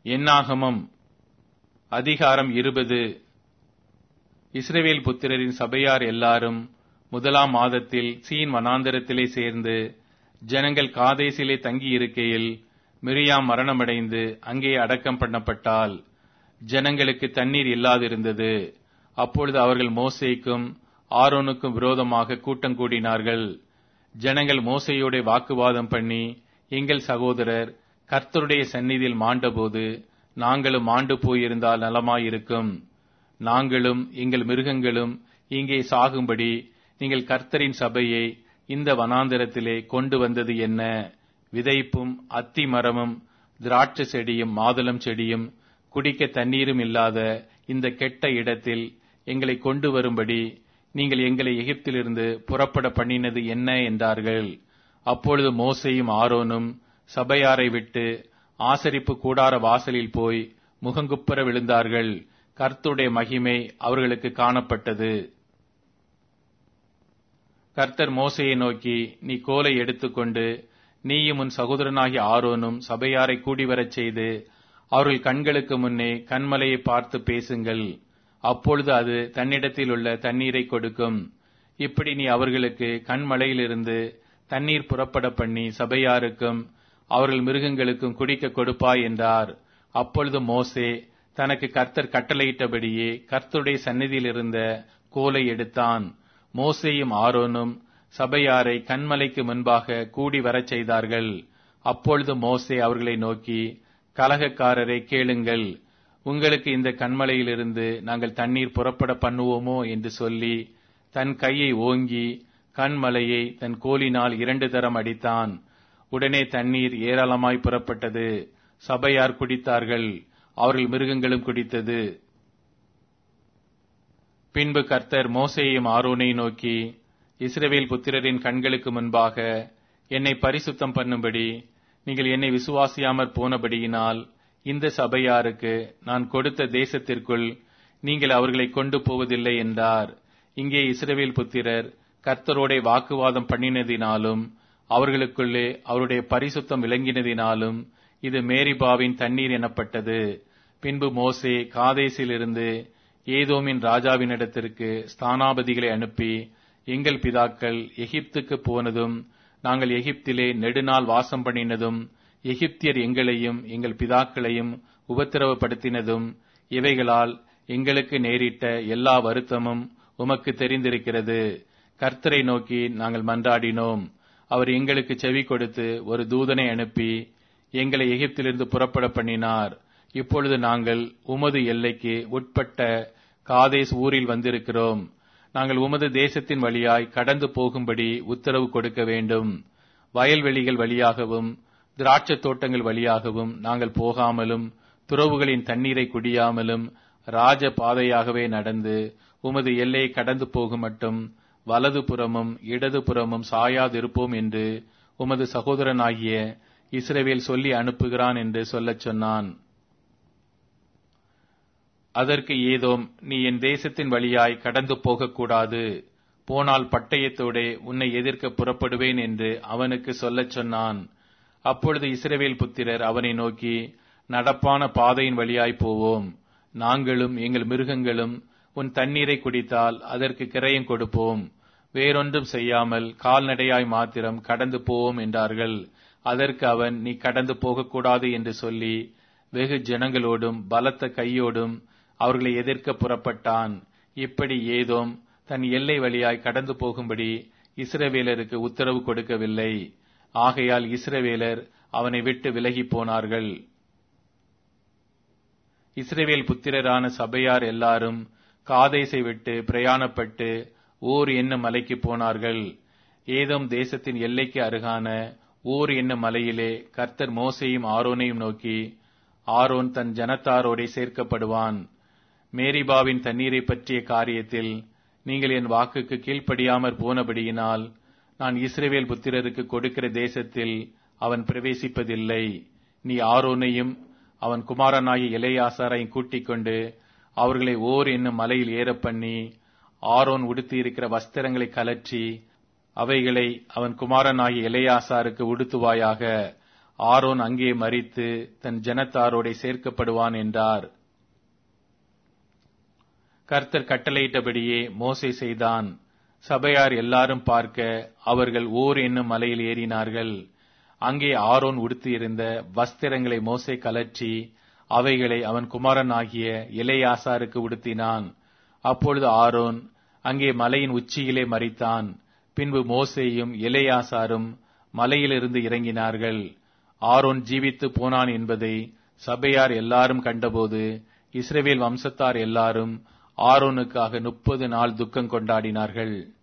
என்னாகமம் அதிகாரம் இருபது இஸ்ரவேல் புத்திரரின் சபையார் எல்லாரும் முதலாம் மாதத்தில் சீன் வனாந்தரத்திலே சேர்ந்து ஜனங்கள் காதேசிலே தங்கி இருக்கையில் மிரியாம் மரணமடைந்து அங்கே அடக்கம் பண்ணப்பட்டால் ஜனங்களுக்கு தண்ணீர் இல்லாதிருந்தது அப்பொழுது அவர்கள் மோசேக்கும் ஆரோனுக்கும் விரோதமாக கூட்டம் கூடினார்கள் ஜனங்கள் மோசையோட வாக்குவாதம் பண்ணி எங்கள் சகோதரர் கர்த்தருடைய சந்நிதியில் மாண்டபோது நாங்களும் மாண்டு போயிருந்தால் நலமாயிருக்கும் நாங்களும் எங்கள் மிருகங்களும் இங்கே சாகும்படி நீங்கள் கர்த்தரின் சபையை இந்த வனாந்தரத்திலே கொண்டு வந்தது என்ன விதைப்பும் அத்தி மரமும் திராட்சை செடியும் மாதுளம் செடியும் குடிக்க தண்ணீரும் இல்லாத இந்த கெட்ட இடத்தில் எங்களை கொண்டு வரும்படி நீங்கள் எங்களை எகிப்திலிருந்து புறப்பட பண்ணினது என்ன என்றார்கள் அப்பொழுது மோசையும் ஆரோனும் சபையாரை விட்டு ஆசரிப்பு கூடார வாசலில் போய் முகங்குப்புற விழுந்தார்கள் கர்த்தருடைய மகிமை அவர்களுக்கு காணப்பட்டது கர்த்தர் மோசையை நோக்கி நீ கோலை எடுத்துக்கொண்டு நீயும் உன் சகோதரனாகிய ஆரோனும் சபையாரை கூடிவரச் செய்து அவர்கள் கண்களுக்கு முன்னே கண்மலையை பார்த்து பேசுங்கள் அப்பொழுது அது தன்னிடத்தில் உள்ள தண்ணீரை கொடுக்கும் இப்படி நீ அவர்களுக்கு கண்மலையிலிருந்து தண்ணீர் புறப்பட பண்ணி சபையாருக்கும் அவர்கள் மிருகங்களுக்கும் குடிக்க கொடுப்பாய் என்றார் அப்பொழுது மோசே தனக்கு கர்த்தர் கட்டளையிட்டபடியே கர்த்தருடைய சந்நிதியில் இருந்த கோலை எடுத்தான் மோசேயும் ஆரோனும் சபையாரை கண்மலைக்கு முன்பாக கூடி வரச் செய்தார்கள் அப்பொழுது மோசே அவர்களை நோக்கி கலகக்காரரை கேளுங்கள் உங்களுக்கு இந்த கண்மலையிலிருந்து நாங்கள் தண்ணீர் புறப்பட பண்ணுவோமோ என்று சொல்லி தன் கையை ஓங்கி கண்மலையை தன் கோலினால் இரண்டு தரம் அடித்தான் உடனே தண்ணீர் ஏராளமாய் புறப்பட்டது சபையார் குடித்தார்கள் அவர்கள் மிருகங்களும் குடித்தது பின்பு கர்த்தர் மோசேயும் ஆரோனை நோக்கி இஸ்ரவேல் புத்திரரின் கண்களுக்கு முன்பாக என்னை பரிசுத்தம் பண்ணும்படி நீங்கள் என்னை விசுவாசியாமற் போனபடியினால் இந்த சபையாருக்கு நான் கொடுத்த தேசத்திற்குள் நீங்கள் அவர்களை கொண்டு போவதில்லை என்றார் இங்கே இஸ்ரவேல் புத்திரர் கர்த்தரோட வாக்குவாதம் பண்ணினதினாலும் அவர்களுக்குள்ளே அவருடைய பரிசுத்தம் விளங்கினதினாலும் இது மேரிபாவின் தண்ணீர் எனப்பட்டது பின்பு மோசே காதேசிலிருந்து ஏதோமின் ராஜாவினிடத்திற்கு ஸ்தானாபதிகளை அனுப்பி எங்கள் பிதாக்கள் எகிப்துக்கு போனதும் நாங்கள் எகிப்திலே நெடுநாள் வாசம் பண்ணினதும் எகிப்தியர் எங்களையும் எங்கள் பிதாக்களையும் உபத்திரவப்படுத்தினதும் இவைகளால் எங்களுக்கு நேரிட்ட எல்லா வருத்தமும் உமக்கு தெரிந்திருக்கிறது கர்த்தரை நோக்கி நாங்கள் மன்றாடினோம் அவர் எங்களுக்கு செவி கொடுத்து ஒரு தூதனை அனுப்பி எங்களை எகிப்திலிருந்து புறப்பட பண்ணினார் இப்பொழுது நாங்கள் உமது எல்லைக்கு உட்பட்ட காதேஸ் ஊரில் வந்திருக்கிறோம் நாங்கள் உமது தேசத்தின் வழியாய் கடந்து போகும்படி உத்தரவு கொடுக்க வேண்டும் வயல்வெளிகள் வழியாகவும் திராட்சத் தோட்டங்கள் வழியாகவும் நாங்கள் போகாமலும் துறவுகளின் தண்ணீரை குடியாமலும் ராஜ பாதையாகவே நடந்து உமது எல்லையை கடந்து போகும் மட்டும் வலது புறமும் இடது புறமும் சாயாதிருப்போம் என்று உமது சகோதரனாகிய இஸ்ரவேல் சொல்லி அனுப்புகிறான் என்று சொல்லச் சொன்னான் அதற்கு ஏதோம் நீ என் தேசத்தின் வழியாய் கடந்து போகக்கூடாது போனால் பட்டயத்தோடே உன்னை எதிர்க்க புறப்படுவேன் என்று அவனுக்கு சொல்லச் சொன்னான் அப்பொழுது இஸ்ரவேல் புத்திரர் அவனை நோக்கி நடப்பான பாதையின் வழியாய் போவோம் நாங்களும் எங்கள் மிருகங்களும் உன் தண்ணீரை குடித்தால் அதற்கு கிரயம் கொடுப்போம் வேறொன்றும் செய்யாமல் கால்நடையாய் மாத்திரம் கடந்து போவோம் என்றார்கள் அதற்கு அவன் நீ கடந்து போகக்கூடாது என்று சொல்லி வெகு ஜனங்களோடும் பலத்த கையோடும் அவர்களை எதிர்க்க புறப்பட்டான் இப்படி ஏதோம் தன் எல்லை வழியாய் கடந்து போகும்படி இஸ்ரவேலருக்கு உத்தரவு கொடுக்கவில்லை ஆகையால் இஸ்ரவேலர் அவனை விட்டு விலகி போனார்கள் இஸ்ரவேல் புத்திரரான சபையார் எல்லாரும் காதேசை விட்டு பிரயாணப்பட்டு ஊர் என்னும் மலைக்கு போனார்கள் ஏதோம் தேசத்தின் எல்லைக்கு அருகான ஊர் என்னும் மலையிலே கர்த்தர் மோசையும் ஆரோனையும் நோக்கி ஆரோன் தன் ஜனத்தாரோடே சேர்க்கப்படுவான் மேரிபாவின் தண்ணீரை பற்றிய காரியத்தில் நீங்கள் என் வாக்குக்கு கீழ்ப்படியாமற் போனபடியினால் நான் இஸ்ரேவேல் புத்திரருக்கு கொடுக்கிற தேசத்தில் அவன் பிரவேசிப்பதில்லை நீ ஆரோனையும் அவன் குமாரனாகிய இளையாசாரையும் கூட்டிக் கொண்டு அவர்களை ஓர் என்னும் மலையில் ஏறப் பண்ணி ஆரோன் உடுத்தியிருக்கிற வஸ்திரங்களை கலற்றி அவைகளை அவன் குமாரனாகிய இளையாசாருக்கு உடுத்துவாயாக ஆரோன் அங்கே மறித்து தன் ஜனத்தாரோட சேர்க்கப்படுவான் என்றார் கர்த்தர் கட்டளையிட்டபடியே மோசே செய்தான் சபையார் எல்லாரும் பார்க்க அவர்கள் ஓர் என்னும் மலையில் ஏறினார்கள் அங்கே ஆரோன் உடுத்தியிருந்த வஸ்திரங்களை மோசே கலற்றி அவைகளை அவன் குமாரன் ஆகிய இளையாசாருக்கு உடுத்தினான் அப்பொழுது ஆரோன் அங்கே மலையின் உச்சியிலே மறித்தான் பின்பு மோசேயும் இளையாசாரும் மலையிலிருந்து இறங்கினார்கள் ஆரோன் ஜீவித்து போனான் என்பதை சபையார் எல்லாரும் கண்டபோது இஸ்ரேவேல் வம்சத்தார் எல்லாரும் ஆரோனுக்காக முப்பது நாள் துக்கம் கொண்டாடினார்கள்